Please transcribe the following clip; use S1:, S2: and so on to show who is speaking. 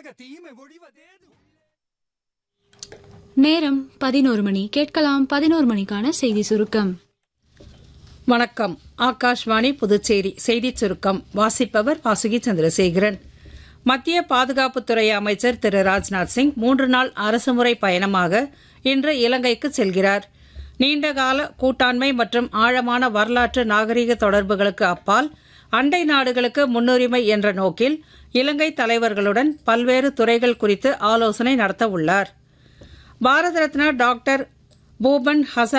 S1: தீமை ஒழிவதேது
S2: நேரம் பதினோரு மணி கேட்கலாம் பதினோரு மணிக்கான செய்தி சுருக்கம்
S3: வணக்கம் ஆகாஷ்வாணி புதுச்சேரி செய்திச் சுருக்கம் வாசிப்பவர் வாசுகி சந்திரசேகரன் மத்திய பாதுகாப்புத்துறை அமைச்சர் திரு ராஜ்நாத் சிங் மூன்று நாள் அரசுமுறை பயணமாக இன்று இலங்கைக்கு செல்கிறார் நீண்டகால கூட்டாண்மை மற்றும் ஆழமான வரலாற்று நாகரிக தொடர்புகளுக்கு அப்பால் அண்டை நாடுகளுக்கு முன்னுரிமை என்ற நோக்கில் இலங்கை தலைவர்களுடன் பல்வேறு துறைகள் குறித்து ஆலோசனை நடத்த உள்ளார் பாரத ரத்னா டாக்டர் பூபன் ஹசன்